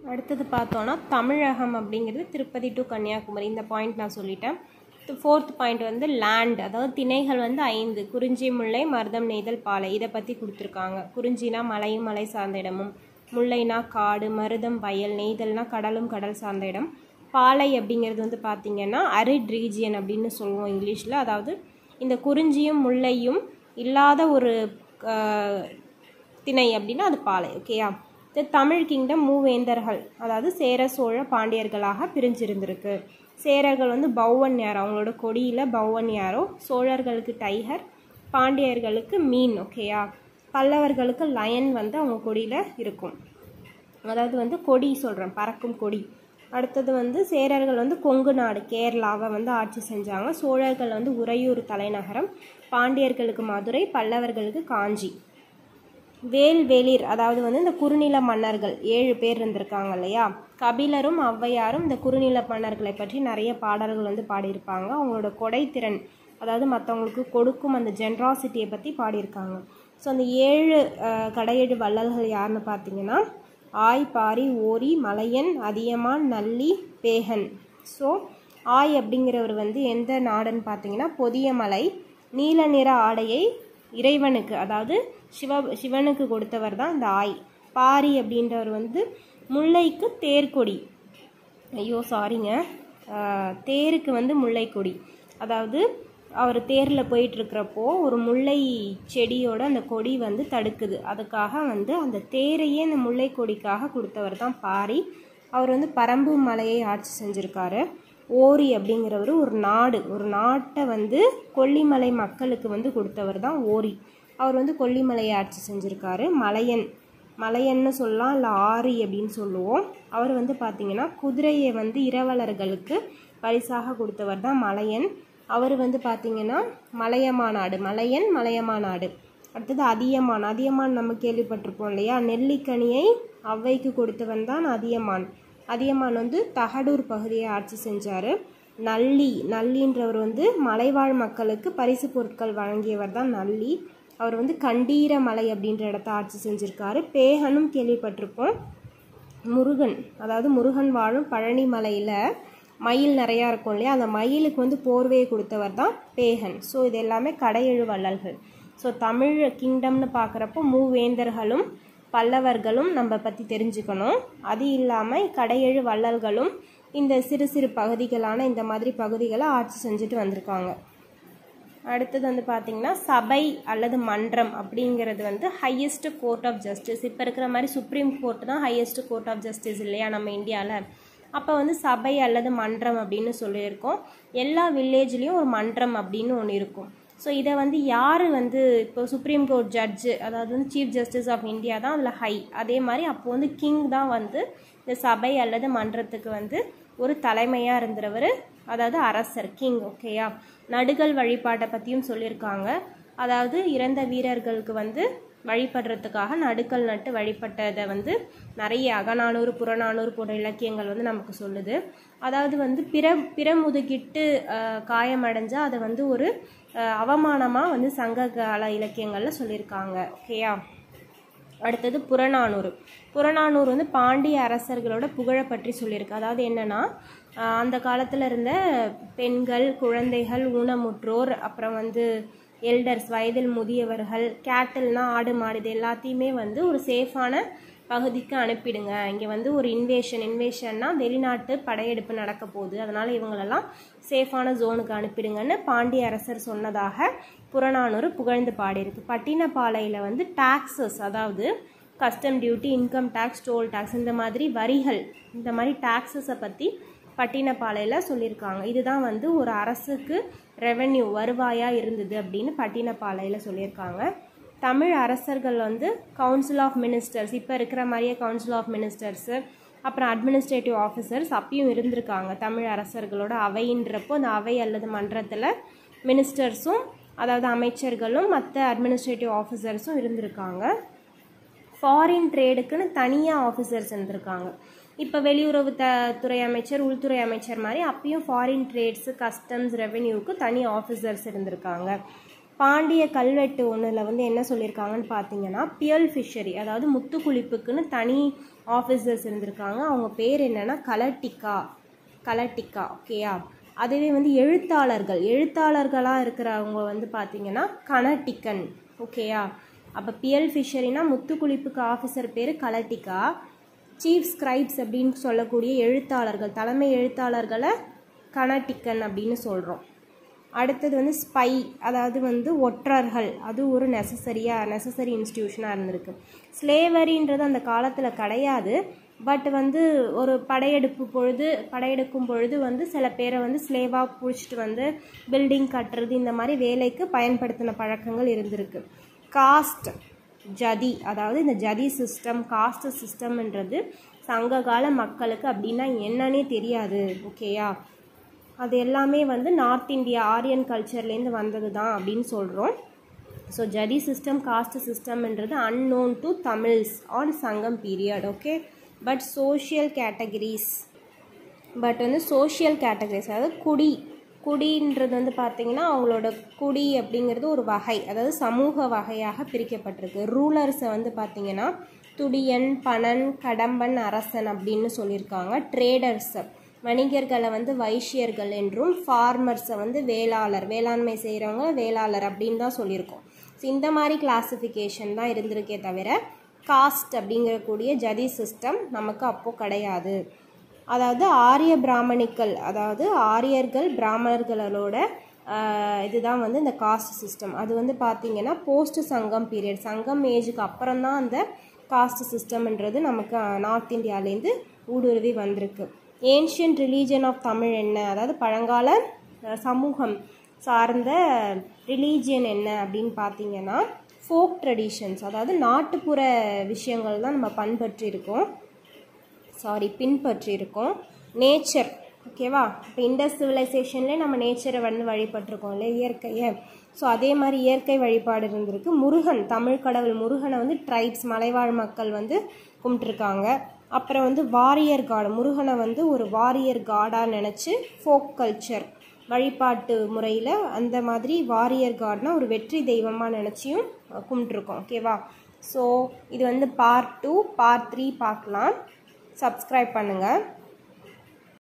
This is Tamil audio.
அடுத்தது பார்த்தோன்னா தமிழகம் அப்படிங்கிறது திருப்பதி டு கன்னியாகுமரி இந்த பாயிண்ட் நான் சொல்லிட்டேன் ஃபோர்த் பாயிண்ட் வந்து லேண்ட் அதாவது திணைகள் வந்து ஐந்து குறிஞ்சி முல்லை மருதம் நெய்தல் பாலை இதை பற்றி கொடுத்துருக்காங்க குறிஞ்சினா மலையும் மலை சார்ந்த இடமும் முல்லைனா காடு மருதம் வயல் நெய்தல்னா கடலும் கடல் சார்ந்த இடம் பாலை அப்படிங்கிறது வந்து பார்த்திங்கன்னா அரிட் ரீஜியன் அப்படின்னு சொல்லுவோம் இங்கிலீஷில் அதாவது இந்த குறிஞ்சியும் முல்லையும் இல்லாத ஒரு ஆஹ், திணை அப்படின்னா அது பாலை ஓகேயா இது தமிழ் கிங்டம் மூவேந்தர்கள் அதாவது சேர சோழ பாண்டியர்களாக பிரிஞ்சிருந்திருக்கு சேரர்கள் வந்து பௌவன் யாரோ அவங்களோட கொடியில் பௌவன் யாரோ சோழர்களுக்கு டைகர் பாண்டியர்களுக்கு மீன் ஓகேயா பல்லவர்களுக்கு லயன் வந்து அவங்க கொடியில் இருக்கும் அதாவது வந்து கொடி சொல்கிறேன் பறக்கும் கொடி அடுத்தது வந்து சேரர்கள் வந்து கொங்கு நாடு கேரளாவை வந்து ஆட்சி செஞ்சாங்க சோழர்கள் வந்து உறையூர் தலைநகரம் பாண்டியர்களுக்கு மதுரை பல்லவர்களுக்கு காஞ்சி வேல் வேளிர் அதாவது வந்து இந்த குறுநில மன்னர்கள் ஏழு பேர் இருந்திருக்காங்க இல்லையா கபிலரும் ஔவையாரும் இந்த குறுநில மன்னர்களை பற்றி நிறைய பாடல்கள் வந்து பாடியிருப்பாங்க அவங்களோட கொடைத்திறன் அதாவது மற்றவங்களுக்கு கொடுக்கும் அந்த ஜென்ராசிட்டியை பற்றி பாடியிருக்காங்க ஸோ அந்த ஏழு அஹ், கடையேழு வள்ளல்கள் யாருன்னு பார்த்தீங்கன்னா ஆய் பாரி ஓரி மலையன் அதியமான் நல்லி பேகன் ஸோ ஆய் அப்படிங்கிறவர் வந்து எந்த நாடுன்னு பார்த்தீங்கன்னா பொதியமலை நீல நிற ஆடையை இறைவனுக்கு அதாவது சிவ சிவனுக்கு கொடுத்தவர் தான் இந்த ஆய் பாரி அப்படின்றவர் வந்து முல்லைக்கு தேர்கொடி ஐயோ சாரிங்க ஆஹ், தேருக்கு வந்து முல்லைக்கொடி அதாவது அவர் தேரில் போயிட்டுருக்கிறப்போ ஒரு முல்லை செடியோட அந்த கொடி வந்து தடுக்குது அதுக்காக வந்து அந்த தேரையே அந்த முல்லை கொடிக்காக கொடுத்தவர் தான் பாரி அவர் வந்து பரம்பு மலையை ஆட்சி செஞ்சுருக்காரு ஓரி அப்படிங்கிறவர் ஒரு நாடு ஒரு நாட்டை வந்து கொல்லிமலை மக்களுக்கு வந்து கொடுத்தவர் தான் ஓரி அவர் வந்து கொல்லிமலையை ஆட்சி செஞ்சுருக்காரு மலையன் மலையன்னு சொல்லலாம் இல்லை ஆரி அப்படின்னு சொல்லுவோம் அவர் வந்து பார்த்திங்கன்னா குதிரையை வந்து இரவலர்களுக்கு பரிசாக கொடுத்தவர் தான் மலையன் அவர் வந்து பார்த்திங்கன்னா மலையமா நாடு மலையன் மலையமா நாடு அடுத்தது அதியமான் அதியமான் நம்ம கேள்விப்பட்டிருப்போம் இல்லையா நெல்லிக்கனியை ஔவைக்கு கொடுத்தவன் தான் அதியமான் அதியமான் வந்து தகடூர் பகுதியை ஆட்சி செஞ்சார் நல்லி நல்லின்றவர் வந்து மலைவாழ் மக்களுக்கு பரிசு பொருட்கள் வழங்கியவர் தான் நல்லி அவர் வந்து கண்டீர மலை அப்படின்ற இடத்த ஆட்சி செஞ்சுருக்காரு பேகனும் கேள்விப்பட்டிருப்போம் முருகன் அதாவது முருகன் வாழும் பழனி மலையில் மயில் நிறையா இருக்கும் இல்லையா அந்த மயிலுக்கு வந்து போர்வையை கொடுத்தவர் தான் பேகன் ஸோ இது எல்லாமே கடையெழு வள்ளல்கள் ஸோ தமிழ் கிங்டம்னு பார்க்குறப்போ மூவேந்தர்களும் பல்லவர்களும் நம்ம பற்றி தெரிஞ்சுக்கணும் அது இல்லாமல் கடையெழு வள்ளல்களும் இந்த சிறு சிறு பகுதிகளான இந்த மாதிரி பகுதிகளை ஆட்சி செஞ்சுட்டு வந்திருக்காங்க அடுத்தது வந்து பார்த்திங்கன்னா சபை அல்லது மன்றம் அப்படிங்கிறது வந்து ஹையஸ்ட் கோர்ட் ஆஃப் ஜஸ்டிஸ் இப்போ இருக்கிற மாதிரி சுப்ரீம் கோர்ட் தான் ஹையஸ்ட் கோர்ட் ஆஃப் ஜஸ்டிஸ் இல்லையா நம்ம இந்தியாவில் அப்போ வந்து சபை அல்லது மன்றம் அப்படின்னு சொல்லியிருக்கோம் எல்லா வில்லேஜ்லேயும் ஒரு மன்றம் அப்படின்னு ஒன்று இருக்கும் ஸோ இதை வந்து யார் வந்து இப்போ சுப்ரீம் கோர்ட் ஜட்ஜு அதாவது வந்து சீஃப் ஜஸ்டிஸ் ஆஃப் இந்தியா தான் அதில் ஹை அதே மாதிரி அப்போ வந்து கிங் தான் வந்து இந்த சபை அல்லது மன்றத்துக்கு வந்து ஒரு தலைமையாக இருந்தவர் அதாவது அரசர் கிங் ஓகேயா நடுகள் வழிபாட்டை பற்றியும் சொல்லியிருக்காங்க அதாவது இறந்த வீரர்களுக்கு வந்து வழிபடுறதுக்காக நடுக்கல் நட்டு வழிபட்டதை வந்து நிறைய அகநானூறு புறநானூறு போன்ற இலக்கியங்கள் வந்து நமக்கு சொல்லுது அதாவது வந்து பிற பிறமுதுகிட்டு அஹ், காயமடைஞ்சா அதை வந்து ஒரு அஹ், அவமானமாக வந்து சங்க கால இலக்கியங்களில் சொல்லியிருக்காங்க ஓகேயா அடுத்தது புறநானூறு புறநானூறு வந்து பாண்டிய அரசர்களோட புகழை பற்றி சொல்லியிருக்கு அதாவது என்னன்னா ஆஹ் அந்த காலத்தில் இருந்த பெண்கள் குழந்தைகள் ஊனமுற்றோர் அப்புறம் வந்து எல்டர்ஸ் வயதில் முதியவர்கள் கேட்டில்னா ஆடு மாடு இது எல்லாத்தையுமே வந்து ஒரு சேஃபான பகுதிக்கு அனுப்பிடுங்க இங்கே வந்து ஒரு இன்வேஷன் இன்வேஷன்னா வெளிநாட்டு படையெடுப்பு நடக்க போகுது அதனால் இவங்களெல்லாம் சேஃபான ஜோனுக்கு அனுப்பிடுங்கன்னு பாண்டிய அரசர் சொன்னதாக புறநானூறு புகழ்ந்து பாடியிருக்கு பட்டினப்பாலையில் வந்து டாக்ஸஸ் அதாவது custom duty income tax toll tax இந்த மாதிரி வரிகள் இந்த மாதிரி டாக்ஸஸை பற்றி பட்டினப்பாலையில் சொல்லியிருக்காங்க இதுதான் வந்து ஒரு அரசுக்கு ரெவென்யூ வருவாயாக இருந்தது அப்படின்னு பட்டினப்பாலையில் சொல்லியிருக்காங்க தமிழ் அரசர்கள் வந்து கவுன்சில் ஆஃப் மினிஸ்டர்ஸ் இப்போ இருக்கிற மாதிரியே கவுன்சில் ஆஃப் மினிஸ்டர்ஸு அப்புறம் அட்மினிஸ்ட்ரேட்டிவ் ஆஃபீஸர்ஸ் அப்பயும் இருந்திருக்காங்க தமிழ் அரசர்களோட அவைன்றப்போ அந்த அவை அல்லது மன்றத்தில் மினிஸ்டர்ஸும் அதாவது அமைச்சர்களும் மற்ற அட்மினிஸ்ட்ரேட்டிவ் ஆஃபீஸர்ஸும் இருந்திருக்காங்க ஃபாரின் ட்ரேடுக்குன்னு தனியாக ஆஃபீஸர்ஸ் இருந்திருக்காங்க இப்போ வெளியுறவு த துறை அமைச்சர் உள்துறை அமைச்சர் மாதிரி அப்பயும் ஃபாரின் ட்ரேட்ஸு கஸ்டம்ஸ் ரெவென்யூவுக்கு தனி ஆஃபீஸர்ஸ் இருந்திருக்காங்க பாண்டிய கல்வெட்டு ஒன்றில் வந்து என்ன சொல்லியிருக்காங்கன்னு பார்த்தீங்கன்னா பியல் ஃபிஷரி அதாவது முத்துக்குளிப்புக்குன்னு தனி ஆஃபீஸர்ஸ் இருந்திருக்காங்க அவங்க பேர் என்னன்னா கலட்டிக்கா கலட்டிக்கா ஓகேயா அதுவே வந்து எழுத்தாளர்கள் எழுத்தாளர்களாக இருக்கிறவங்க வந்து பார்த்தீங்கன்னா கனட்டிக்கன் ஓகேயா அப்போ பியல் ஃபிஷரினா முத்துக்குளிப்புக்கு ஆஃபீஸர் பேர் கலட்டிக்கா சீஃப் ஸ்கிரைப்ஸ் அப்படின்னு சொல்லக்கூடிய எழுத்தாளர்கள் தலைமை எழுத்தாளர்களை கனட்டிக்கன் அப்படின்னு சொல்கிறோம் அடுத்தது வந்து ஸ்பை அதாவது வந்து ஒற்றர்கள் அது ஒரு நெசசரியாக நெசசரி இன்ஸ்டியூஷனாக இருந்திருக்கு ஸ்லேவரின்றது அந்த காலத்தில் கிடையாது பட் வந்து ஒரு படையெடுப்பு பொழுது படையெடுக்கும் பொழுது வந்து சில பேரை வந்து ஸ்லேவாக பிடிச்சிட்டு வந்து பில்டிங் கட்டுறது இந்த மாதிரி வேலைக்கு பயன்படுத்தின பழக்கங்கள் இருந்திருக்கு காஸ்ட் ஜதி அதாவது இந்த ஜதி சிஸ்டம் காஸ்ட் சிஸ்டம்ன்றது சங்ககால மக்களுக்கு அப்படின்னா என்னன்னே தெரியாது ஓகேயா அது எல்லாமே வந்து நார்த் இந்தியா ஆரியன் கல்ச்சர்லேருந்து வந்தது தான் அப்படின்னு சொல்கிறோம் ஸோ ஜடி சிஸ்டம் காஸ்ட் சிஸ்டம்ன்றது unknown to Tamils on Sangam period okay but social categories but வந்து சோஷியல் கேட்டகரிஸ் அதாவது குடி குடின்றது வந்து பார்த்திங்கன்னா அவங்களோட குடி அப்படிங்கிறது ஒரு வகை அதாவது சமூக வகையாக பிரிக்கப்பட்டிருக்கு ரூலர்ஸை வந்து பார்த்திங்கன்னா துடியன் பணன் கடம்பன் அரசன் அப்படின்னு சொல்லியிருக்காங்க ட்ரேடர்ஸை வணிகர்களை வந்து வைஷ்யர்கள் என்றும் ஃபார்மர்ஸை வந்து வேளாளர் வேளாண்மை செய்கிறவங்க வேளாளர் அப்படின்னு தான் சொல்லியிருக்கோம் ஸோ இந்த மாதிரி கிளாஸிஃபிகேஷன் தான் இருந்திருக்கே தவிர காஸ்ட் அப்படிங்கக்கூடிய ஜதி சிஸ்டம் நமக்கு அப்போது கிடையாது அதாவது ஆரிய பிராமணிக்கல் அதாவது ஆரியர்கள் பிராமணர்களோட இதுதான் வந்து இந்த காஸ்ட் சிஸ்டம் அது வந்து பார்த்திங்கன்னா போஸ்ட் சங்கம் பீரியட் சங்கம் ஏஜுக்கு அப்புறம் தான் அந்த காஸ்ட் சிஸ்டம்ன்றது நமக்கு நார்த் இந்தியாவிலேருந்து ஊடுருவி வந்திருக்கு ஏன்ஷியன்ட் ரிலீஜன் ஆஃப் தமிழ் என்ன அதாவது பழங்கால சமூகம் சார்ந்த ரிலீஜியன் என்ன அப்படின்னு பார்த்தீங்கன்னா ஃபோக் ட்ரெடிஷன்ஸ் அதாவது நாட்டுப்புற விஷயங்கள் தான் நம்ம பண்பற்றி இருக்கோம் சாரி பின்பற்றி இருக்கோம் நேச்சர் ஓகேவா இப்போ இண்டஸ் சிவிலைசேஷன்லேயே நம்ம நேச்சரை வந்து வழிபட்டிருக்கோம் இல்லை இயற்கையை ஸோ அதே மாதிரி இயற்கை வழிபாடு இருந்திருக்கு முருகன் தமிழ் கடவுள் முருகனை வந்து ட்ரைப்ஸ் மலைவாழ் மக்கள் வந்து கும்பிட்டுருக்காங்க அப்புறம் வந்து வாரியர் காடு முருகனை வந்து ஒரு வாரியர் காடாக நினச்சி ஃபோக் கல்ச்சர் வழிபாட்டு முறையில் அந்த மாதிரி வாரியர் காட்னா ஒரு வெற்றி தெய்வமாக நினச்சியும் கும்பிட்ருக்கோம் ஓகேவா ஸோ இது வந்து பார்ட் டூ பார்ட் த்ரீ பார்க்கலாம் சப்ஸ்கிரைப் பண்ணுங்கள்